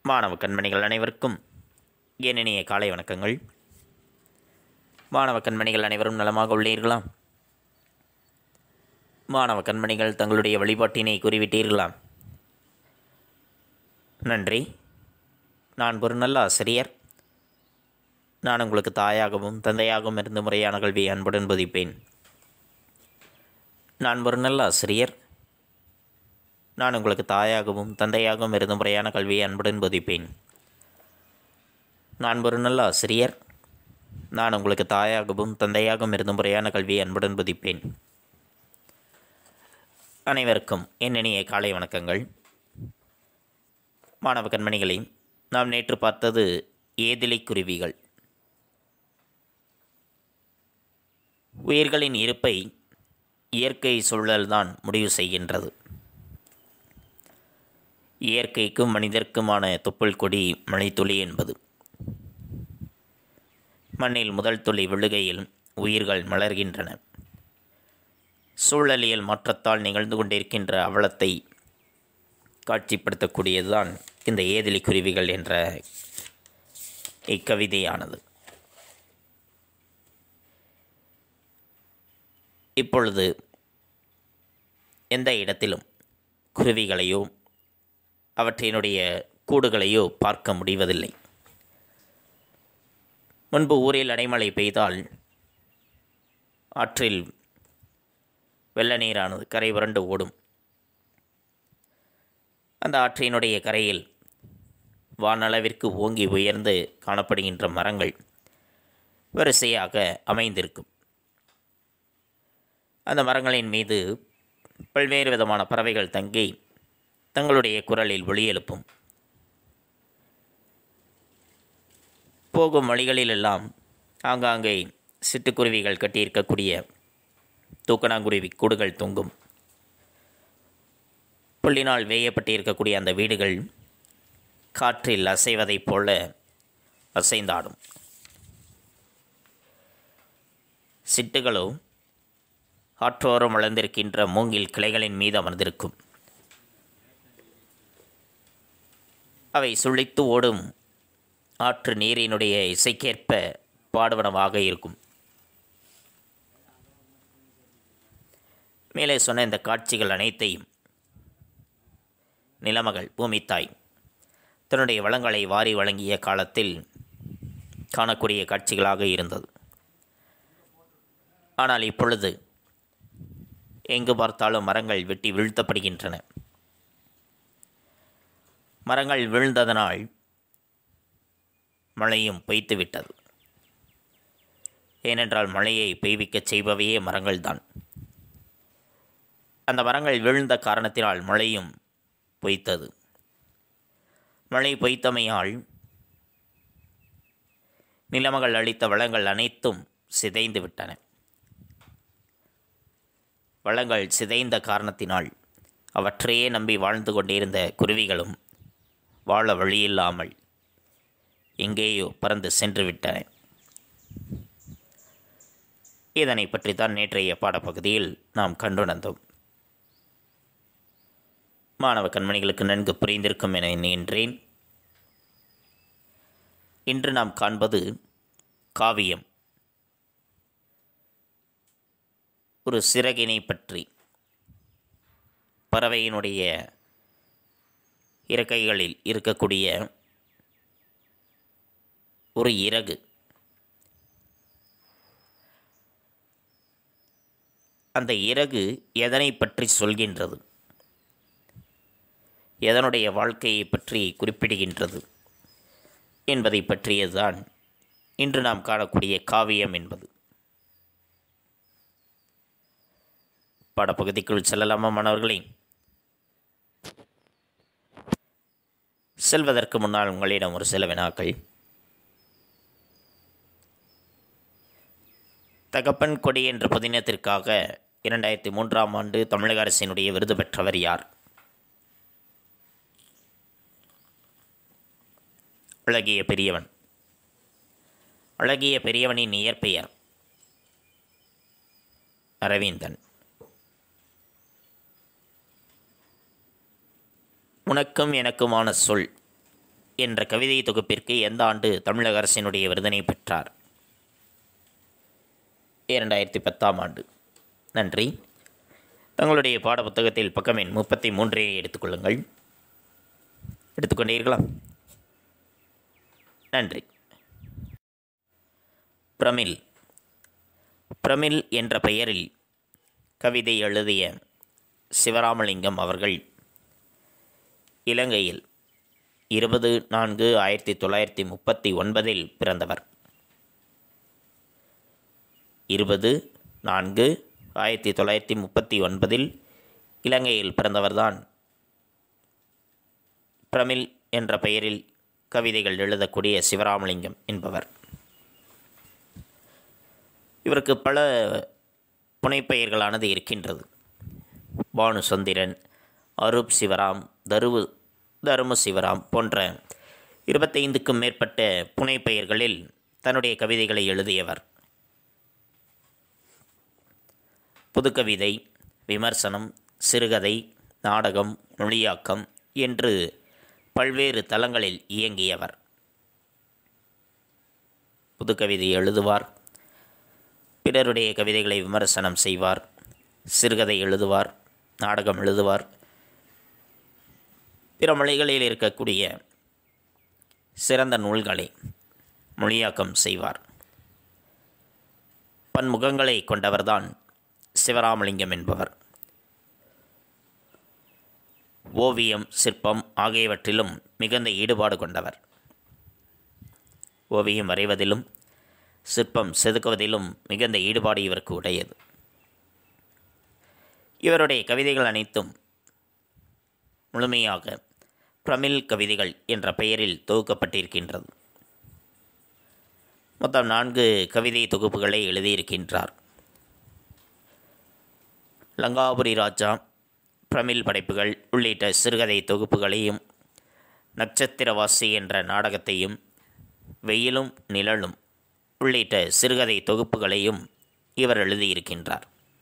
மாணவ கண்மணிகள் அனைவருக்கும் என் இனிய காலை வணக்கங்கள் மாணவ கண்மணிகள் அனைவரும் நலமாக உள்ளீர்களா மாணவ கண்மணிகள் தங்களுடைய வழிபாட்டினை கூறிவிட்டீர்களா நன்றி நான் ஒரு நல்ல ஆசிரியர் நான் உங்களுக்கு தாயாகவும் தந்தையாகவும் இருந்து முறையான கல்வியை அன்புடன் போதிப்பேன் நான் ஒரு நல்ல ஆசிரியர் நான் உங்களுக்கு தாயாகவும் தந்தையாகவும் இருந்து முறையான கல்வியை அன்புடன் போதிப்பேன் நான் ஒரு நல்ல ஆசிரியர் நான் உங்களுக்கு தாயாகவும் தந்தையாகவும் இருந்து முறையான கல்வியை அன்புடன் போதிப்பேன் அனைவருக்கும் என் இனிய காலை வணக்கங்கள் மாணவ கண்மணிகளே நாம் நேற்று பார்த்தது ஏதிலை குருவிகள் உயிர்களின் இருப்பை இயற்கை சூழல்தான் முடிவு செய்கின்றது இயற்கைக்கும் மனிதர்க்குமான தொப்புள் கொடி மழைத்துளி என்பது மண்ணில் முதல் துளி விழுகையில் உயிர்கள் மலர்கின்றன சூழலியல் மாற்றத்தால் நிகழ்ந்து கொண்டிருக்கின்ற அவலத்தை காட்சிப்படுத்தக்கூடியதுதான் இந்த ஏதிலி குருவிகள் என்ற இக்கவிதையானது இப்பொழுது எந்த இடத்திலும் குருவிகளையோ அவற்றினுடைய கூடுகளையோ பார்க்க முடிவதில்லை முன்பு ஊரில் அடைமழை பெய்தால் ஆற்றில் வெள்ள நீரானது கரை புரண்டு ஓடும் அந்த ஆற்றினுடைய கரையில் வானளவிற்கு ஓங்கி உயர்ந்து காணப்படுகின்ற மரங்கள் வரிசையாக அமைந்திருக்கும் அந்த மரங்களின் மீது பல்வேறு விதமான பறவைகள் தங்கி தங்களுடைய குரலில் ஒளி எழுப்பும் போகும் வழிகளிலெல்லாம் ஆங்காங்கே சிட்டுக்குருவிகள் கட்டியிருக்கக்கூடிய தூக்கணாங்குருவி கூடுகள் தொங்கும் புள்ளினால் வேயப்பட்டிருக்கக்கூடிய அந்த வீடுகள் காற்றில் அசைவதைப் போல அசைந்தாடும் சிட்டுகளோ ஆற்றோரம் வளர்ந்திருக்கின்ற மூங்கில் கிளைகளின் மீது அமர்ந்திருக்கும் அவை சுழித்து ஓடும் ஆற்று நீரினுடைய இசைக்கேற்ப பாடுவனவாக இருக்கும் மேலே சொன்ன இந்த காட்சிகள் அனைத்தையும் நிலமகள் பூமித்தாய் தன்னுடைய வளங்களை வாரி வழங்கிய காலத்தில் காணக்கூடிய காட்சிகளாக இருந்தது ஆனால் இப்பொழுது எங்கு பார்த்தாலும் மரங்கள் வெட்டி வீழ்த்தப்படுகின்றன மரங்கள் வீழ்ந்ததனால் மழையும் பொய்த்து விட்டது ஏனென்றால் மழையை பெய்விக்கச் செய்பவையே மரங்கள்தான் அந்த மரங்கள் வீழ்ந்த காரணத்தினால் மழையும் பொய்த்தது மழை பொய்த்தமையால் நிலமகள் அளித்த வளங்கள் அனைத்தும் சிதைந்து விட்டன வளங்கள் சிதைந்த காரணத்தினால் அவற்றையே நம்பி வாழ்ந்து கொண்டிருந்த குருவிகளும் வாழ வழியில்லாமல் எங்கேயோ பறந்து சென்று விட்டன இதனை பற்றி தான் நேற்றைய பாடப்பகுதியில் நாம் கண்டுணர்ந்தோம் மாணவ கண்மணிகளுக்கு நன்கு புரிந்திருக்கும் என எண்ணுகின்றேன் இன்று நாம் காண்பது காவியம் ஒரு சிறகினை பற்றி பறவையினுடைய இறக்கைகளில் இருக்கக்கூடிய ஒரு இறகு அந்த இறகு எதனை பற்றி சொல்கின்றது எதனுடைய வாழ்க்கையை பற்றி குறிப்பிடுகின்றது என்பதை பற்றியதுதான் இன்று நாம் காணக்கூடிய காவியம் என்பது பாடப்பகுதிக்குள் செல்லலாமா மாணவர்களே செல்வதற்கு முன்னால் உங்களிடம் ஒரு சில வினாக்கள் தகப்பன் கொடி என்ற புதினத்திற்காக இரண்டாயிரத்தி மூன்றாம் ஆண்டு தமிழக அரசினுடைய விருது பெற்றவர் யார் அழகிய பெரியவன் அழகிய பெரியவனின் இயற்பெயர் அரவிந்தன் உனக்கும் எனக்குமான சொல் என்ற கவிதை தொகுப்பிற்கு எந்த ஆண்டு தமிழக அரசினுடைய விருதினை பெற்றார் இரண்டாயிரத்தி பத்தாம் ஆண்டு நன்றி தங்களுடைய பாடப்புத்தகத்தில் பக்கம் எண் முப்பத்தி மூன்றை எடுத்துக்கொள்ளுங்கள் எடுத்துக்கொண்டீர்களா நன்றி பிரமிழ் பிரமிழ் என்ற பெயரில் கவிதை எழுதிய சிவராமலிங்கம் அவர்கள் இலங்கையில் இருபது நான்கு ஆயிரத்தி தொள்ளாயிரத்தி முப்பத்தி ஒன்பதில் பிறந்தவர் இருபது நான்கு ஆயிரத்தி தொள்ளாயிரத்தி முப்பத்தி ஒன்பதில் இலங்கையில் பிறந்தவர்தான் பிரமிழ் என்ற பெயரில் கவிதைகள் எழுதக்கூடிய சிவராமலிங்கம் என்பவர் இவருக்கு பல புனைப்பெயர்களானது இருக்கின்றது பானுசந்திரன் அரூப் சிவராம் தருவு தரும சிவராம் போன்ற இருபத்தைந்துக்கும் மேற்பட்ட புனைப்பெயர்களில் தன்னுடைய கவிதைகளை எழுதியவர் புதுக்கவிதை விமர்சனம் சிறுகதை நாடகம் மொழியாக்கம் என்று பல்வேறு தளங்களில் இயங்கியவர் புதுக்கவிதை எழுதுவார் பிறருடைய கவிதைகளை விமர்சனம் செய்வார் சிறுகதை எழுதுவார் நாடகம் எழுதுவார் பிற மொழிகளில் இருக்கக்கூடிய சிறந்த நூல்களை மொழியாக்கம் செய்வார் பன்முகங்களை கொண்டவர்தான் சிவராமலிங்கம் என்பவர் ஓவியம் சிற்பம் ஆகியவற்றிலும் மிகுந்த ஈடுபாடு கொண்டவர் ஓவியம் வரைவதிலும் சிற்பம் செதுக்குவதிலும் மிகுந்த ஈடுபாடு இவருக்கு உடையது இவருடைய கவிதைகள் அனைத்தும் முழுமையாக பிரமிழ் கவிதைகள் என்ற பெயரில் தொகுக்கப்பட்டிருக்கின்றது மொத்தம் நான்கு கவிதை தொகுப்புகளை எழுதியிருக்கின்றார் லங்காபுரி ராஜா பிரமிழ் படைப்புகள் உள்ளிட்ட சிறுகதை தொகுப்புகளையும் நட்சத்திரவாசி என்ற நாடகத்தையும் வெயிலும் நிழலும் உள்ளிட்ட சிறுகதை தொகுப்புகளையும் இவர் எழுதியிருக்கின்றார்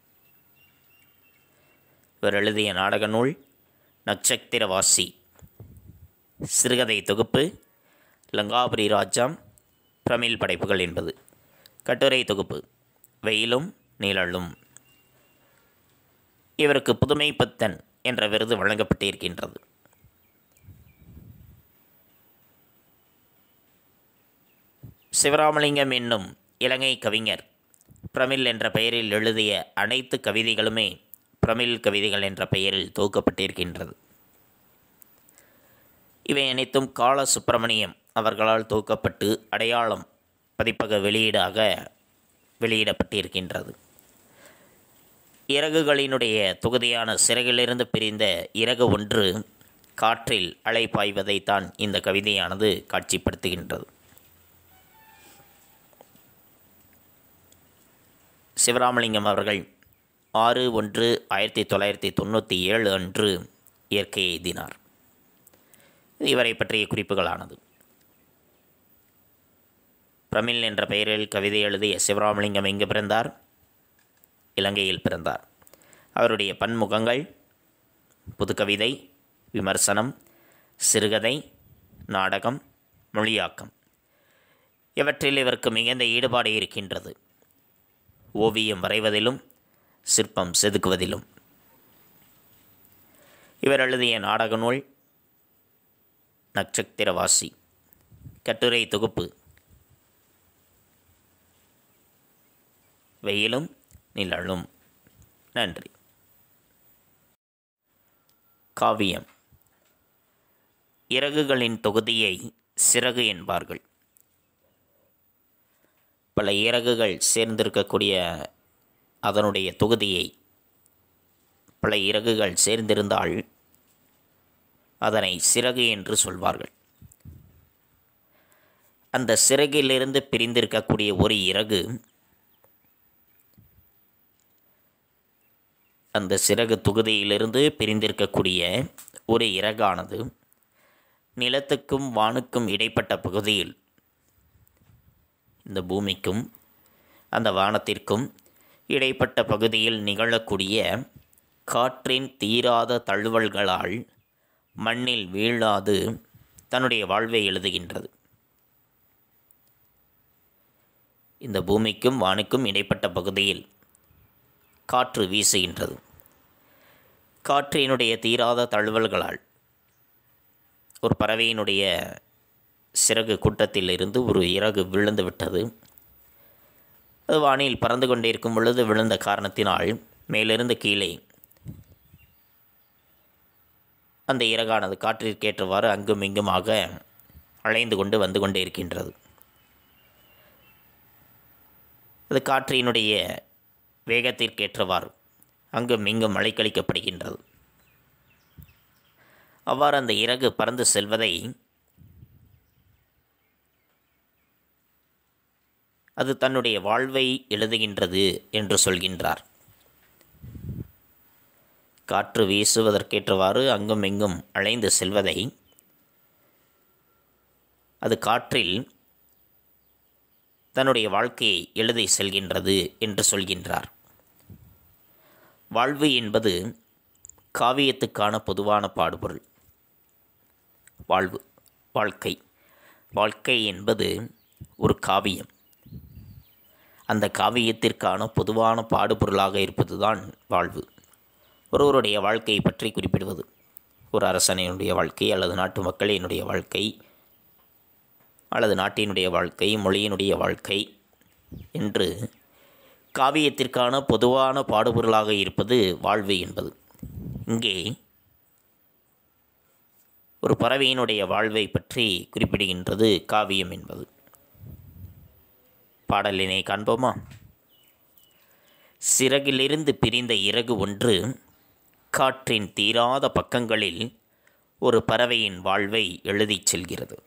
இவர் எழுதிய நாடக நூல் நட்சத்திரவாசி சிறுகதை தொகுப்பு லங்காபுரி ராஜா பிரமிழ் படைப்புகள் என்பது கட்டுரை தொகுப்பு வெயிலும் நிழலும் இவருக்கு புதுமை பத்தன் என்ற விருது வழங்கப்பட்டிருக்கின்றது சிவராமலிங்கம் என்னும் இலங்கை கவிஞர் பிரமிழ் என்ற பெயரில் எழுதிய அனைத்து கவிதைகளுமே பிரமிழ் கவிதைகள் என்ற பெயரில் தொகுக்கப்பட்டிருக்கின்றது இவை அனைத்தும் கால சுப்பிரமணியம் அவர்களால் தொகுக்கப்பட்டு அடையாளம் பதிப்பக வெளியீடாக வெளியிடப்பட்டிருக்கின்றது இறகுகளினுடைய தொகுதியான சிறகிலிருந்து பிரிந்த இறகு ஒன்று காற்றில் அலை பாய்வதைத்தான் இந்த கவிதையானது காட்சிப்படுத்துகின்றது சிவராமலிங்கம் அவர்கள் ஆறு ஒன்று ஆயிரத்தி தொள்ளாயிரத்தி தொண்ணூற்றி ஏழு அன்று இயற்கை எய்தினார் இவரை பற்றிய குறிப்புகளானது பிரமிழ் என்ற பெயரில் கவிதை எழுதிய சிவராமலிங்கம் எங்கு பிறந்தார் இலங்கையில் பிறந்தார் அவருடைய பன்முகங்கள் புதுக்கவிதை விமர்சனம் சிறுகதை நாடகம் மொழியாக்கம் இவற்றில் இவருக்கு மிகுந்த ஈடுபாடு இருக்கின்றது ஓவியம் வரைவதிலும் சிற்பம் செதுக்குவதிலும் இவர் எழுதிய நாடக நூல் நட்சத்திரவாசி கட்டுரை தொகுப்பு வெயிலும் நிழலும் நன்றி காவியம் இறகுகளின் தொகுதியை சிறகு என்பார்கள் பல இறகுகள் சேர்ந்திருக்கக்கூடிய அதனுடைய தொகுதியை பல இறகுகள் சேர்ந்திருந்தால் அதனை சிறகு என்று சொல்வார்கள் அந்த சிறகிலிருந்து பிரிந்திருக்கக்கூடிய ஒரு இறகு அந்த சிறகு தொகுதியிலிருந்து பிரிந்திருக்கக்கூடிய ஒரு இறகானது நிலத்துக்கும் வானுக்கும் இடைப்பட்ட பகுதியில் இந்த பூமிக்கும் அந்த வானத்திற்கும் இடைப்பட்ட பகுதியில் நிகழக்கூடிய காற்றின் தீராத தழுவல்களால் மண்ணில் வீழாது தன்னுடைய வாழ்வை எழுதுகின்றது இந்த பூமிக்கும் வானுக்கும் இடைப்பட்ட பகுதியில் காற்று வீசுகின்றது காற்றினுடைய தீராத தழுவல்களால் ஒரு பறவையினுடைய சிறகு கூட்டத்தில் இருந்து ஒரு இறகு விழுந்து விட்டது அது வானில் பறந்து கொண்டே இருக்கும் பொழுது விழுந்த காரணத்தினால் மேலிருந்து கீழே அந்த இறகானது காற்றிற்கேற்றவாறு அங்கும் இங்குமாக அலைந்து கொண்டு வந்து கொண்டே இருக்கின்றது அது காற்றினுடைய வேகத்திற்கேற்றவாறு அங்கும் இங்கும் அலைக்கழிக்கப்படுகின்றது அவ்வாறு அந்த இறகு பறந்து செல்வதை அது தன்னுடைய வாழ்வை எழுதுகின்றது என்று சொல்கின்றார் காற்று வீசுவதற்கேற்றவாறு அங்கும் இங்கும் அலைந்து செல்வதை அது காற்றில் தன்னுடைய வாழ்க்கையை எழுதி செல்கின்றது என்று சொல்கின்றார் வாழ்வு என்பது காவியத்துக்கான பொதுவான பாடுபொருள் வாழ்வு வாழ்க்கை வாழ்க்கை என்பது ஒரு காவியம் அந்த காவியத்திற்கான பொதுவான பாடுபொருளாக இருப்பதுதான் வாழ்வு ஒருவருடைய வாழ்க்கையை பற்றி குறிப்பிடுவது ஒரு அரசனினுடைய வாழ்க்கை அல்லது நாட்டு மக்களினுடைய வாழ்க்கை அல்லது நாட்டினுடைய வாழ்க்கை மொழியினுடைய வாழ்க்கை என்று காவியத்திற்கான பொதுவான பாடுபொருளாக இருப்பது வாழ்வு என்பது இங்கே ஒரு பறவையினுடைய வாழ்வை பற்றி குறிப்பிடுகின்றது காவியம் என்பது பாடலினை காண்போமா சிறகிலிருந்து பிரிந்த இறகு ஒன்று காற்றின் தீராத பக்கங்களில் ஒரு பறவையின் வாழ்வை எழுதிச் செல்கிறது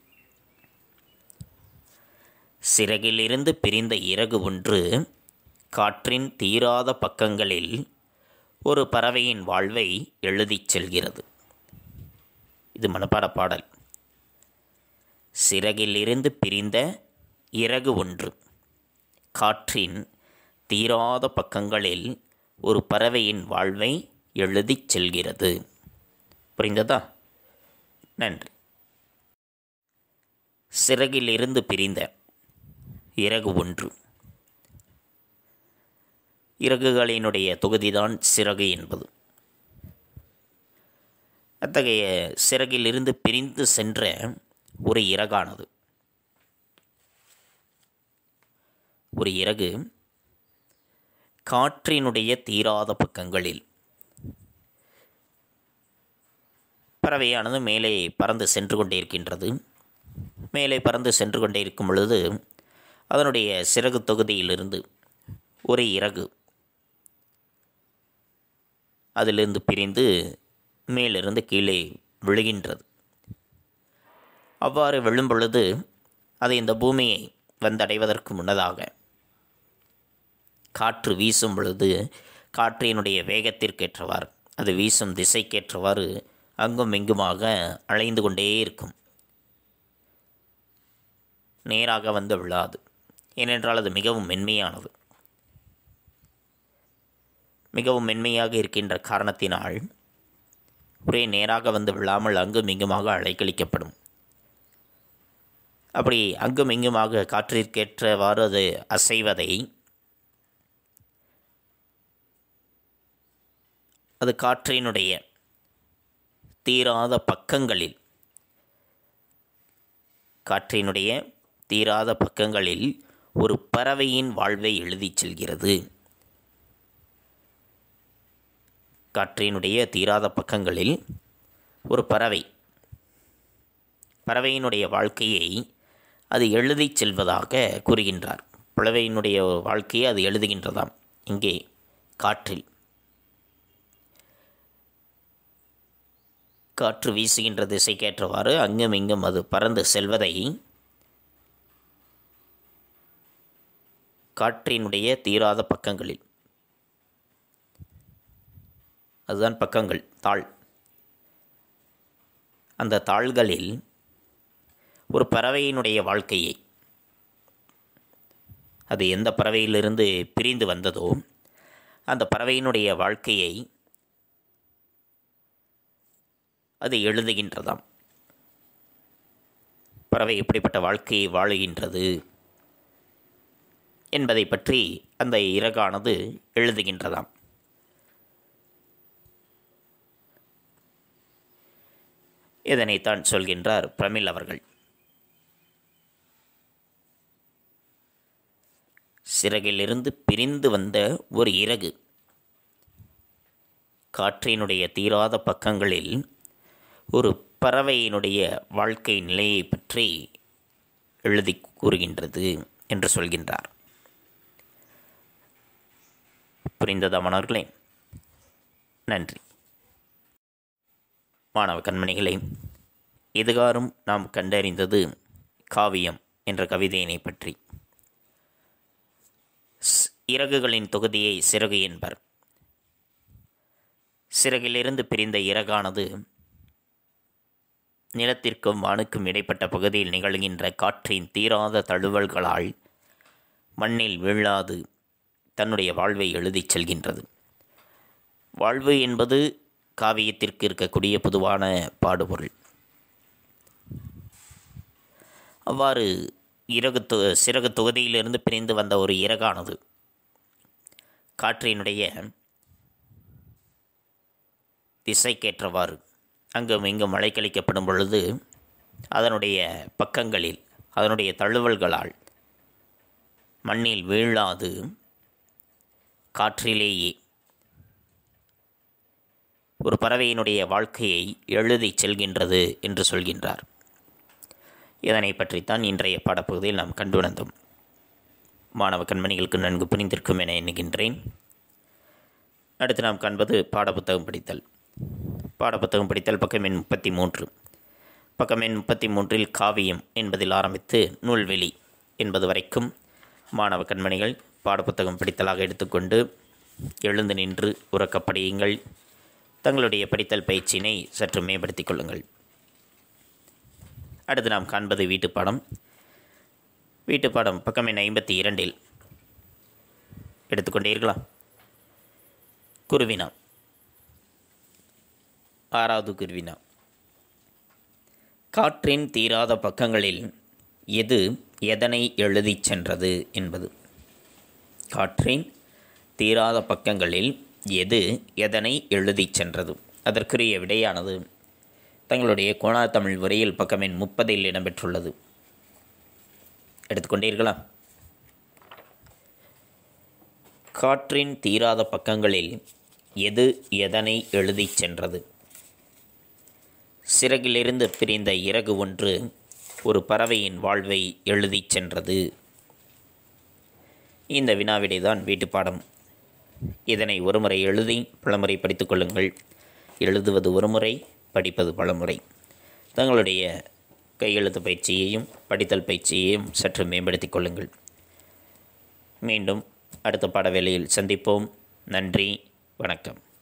சிறகிலிருந்து பிரிந்த இறகு ஒன்று காற்றின் தீராத பக்கங்களில் ஒரு பறவையின் வாழ்வை எழுதிச் செல்கிறது இது மனப்பாட பாடல் சிறகிலிருந்து பிரிந்த இறகு ஒன்று காற்றின் தீராத பக்கங்களில் ஒரு பறவையின் வாழ்வை எழுதிச் செல்கிறது புரிந்ததா நன்றி சிறகிலிருந்து பிரிந்த இறகு ஒன்று இறகுகளினுடைய தொகுதிதான் சிறகு என்பது அத்தகைய சிறகிலிருந்து பிரிந்து சென்ற ஒரு இறகானது ஒரு இறகு காற்றினுடைய தீராத பக்கங்களில் பறவையானது மேலே பறந்து சென்று கொண்டே இருக்கின்றது மேலே பறந்து சென்று கொண்டே இருக்கும் பொழுது அதனுடைய சிறகு தொகுதியிலிருந்து ஒரு இறகு அதிலிருந்து பிரிந்து மேலிருந்து கீழே விழுகின்றது அவ்வாறு விழும் பொழுது அது இந்த பூமியை வந்தடைவதற்கு முன்னதாக காற்று வீசும் பொழுது காற்றினுடைய வேகத்திற்கேற்றவாறு அது வீசும் திசைக்கேற்றவாறு அங்கும் இங்குமாக அலைந்து கொண்டே இருக்கும் நேராக வந்து விழாது ஏனென்றால் அது மிகவும் மென்மையானது மிகவும் மென்மையாக இருக்கின்ற காரணத்தினால் ஒரே நேராக வந்து விழாமல் அங்கும் இங்குமாக அலைக்கழிக்கப்படும் அப்படி அங்கும் இங்குமாக காற்றிற்கேற்றவாறு அது அசைவதை அது காற்றினுடைய தீராத பக்கங்களில் காற்றினுடைய தீராத பக்கங்களில் ஒரு பறவையின் வாழ்வை எழுதிச் செல்கிறது காற்றினுடைய தீராத பக்கங்களில் ஒரு பறவை பறவையினுடைய வாழ்க்கையை அது எழுதிச் செல்வதாக கூறுகின்றார் பறவையினுடைய வாழ்க்கையை அது எழுதுகின்றதாம் இங்கே காற்றில் காற்று வீசுகின்ற திசைக்கேற்றவாறு அங்கும் இங்கும் அது பறந்து செல்வதை காற்றினுடைய தீராத பக்கங்களில் அதுதான் பக்கங்கள் தாள் அந்த தாள்களில் ஒரு பறவையினுடைய வாழ்க்கையை அது எந்த பறவையிலிருந்து பிரிந்து வந்ததோ அந்த பறவையினுடைய வாழ்க்கையை அது எழுதுகின்றதாம் பறவை எப்படிப்பட்ட வாழ்க்கையை வாழுகின்றது என்பதை பற்றி அந்த இறகானது எழுதுகின்றதாம் இதனைத்தான் சொல்கின்றார் பிரமிழ் அவர்கள் சிறகிலிருந்து பிரிந்து வந்த ஒரு இறகு காற்றினுடைய தீராத பக்கங்களில் ஒரு பறவையினுடைய வாழ்க்கை நிலையை பற்றி எழுதி கூறுகின்றது என்று சொல்கின்றார் புரிந்ததா மாணவர்களே நன்றி மாணவ கண்மணிகளே இதுகாரும் நாம் கண்டறிந்தது காவியம் என்ற கவிதையினை பற்றி ஸ்- இறகுகளின் தொகுதியை சிறகு என்பர் சிறகிலிருந்து பிரிந்த இறகானது நிலத்திற்கும் வானுக்கும் இடைப்பட்ட பகுதியில் நிகழ்கின்ற காற்றின் தீராத தழுவல்களால் மண்ணில் வீழாது தன்னுடைய வாழ்வை எழுதிச் செல்கின்றது வாழ்வு என்பது காவியத்திற்கு இருக்கக்கூடிய பொதுவான பாடுபொருள் அவ்வாறு இறகு தொ சிறகு தொகுதியிலிருந்து பிரிந்து வந்த ஒரு இறகானது காற்றினுடைய திசைக்கேற்றவாறு அங்கும் இங்கும் அலைக்கழிக்கப்படும் பொழுது அதனுடைய பக்கங்களில் அதனுடைய தழுவல்களால் மண்ணில் வீழாது காற்றிலேயே ஒரு பறவையினுடைய வாழ்க்கையை எழுதிச் செல்கின்றது என்று சொல்கின்றார் இதனை பற்றித்தான் இன்றைய பாடப்பகுதியில் நாம் கண்டுணர்ந்தோம் மாணவ கண்மணிகளுக்கு நன்கு புரிந்திருக்கும் என எண்ணுகின்றேன் அடுத்து நாம் காண்பது பாடப்புத்தகம் படித்தல் பாடப்புத்தகம் படித்தல் பக்கம் எண் முப்பத்தி மூன்று பக்கம் எண் முப்பத்தி மூன்றில் காவியம் என்பதில் ஆரம்பித்து நூல்வெளி என்பது வரைக்கும் மாணவ கண்மணிகள் பாடப்புத்தகம் படித்தலாக எடுத்துக்கொண்டு எழுந்து நின்று உறக்கப் படியுங்கள் தங்களுடைய படித்தல் பயிற்சியினை சற்று மேம்படுத்திக் கொள்ளுங்கள் அடுத்து நாம் காண்பது வீட்டுப்பாடம் வீட்டுப்பாடம் பக்கம் எண் ஐம்பத்தி இரண்டில் எடுத்துக்கொண்டீர்களா குருவினா ஆறாவது குருவினா காற்றின் தீராத பக்கங்களில் எது எதனை எழுதிச் சென்றது என்பது காற்றின் தீராத பக்கங்களில் எது எதனை எழுதிச் சென்றது அதற்குரிய விடையானது தங்களுடைய கோணா தமிழ் உரையில் பக்கம் எண் முப்பதில் இடம்பெற்றுள்ளது எடுத்துக்கொண்டீர்களா காற்றின் தீராத பக்கங்களில் எது எதனை எழுதிச் சென்றது சிறகிலிருந்து பிரிந்த இறகு ஒன்று ஒரு பறவையின் வாழ்வை எழுதிச் சென்றது இந்த வினாவிடை தான் வீட்டுப்பாடம் இதனை ஒருமுறை எழுதி பலமுறை படித்துக் கொள்ளுங்கள் எழுதுவது ஒருமுறை படிப்பது பலமுறை தங்களுடைய கையெழுத்து பயிற்சியையும் படித்தல் பயிற்சியையும் சற்று மேம்படுத்திக் கொள்ளுங்கள் மீண்டும் அடுத்த பாட வேளையில் சந்திப்போம் நன்றி வணக்கம்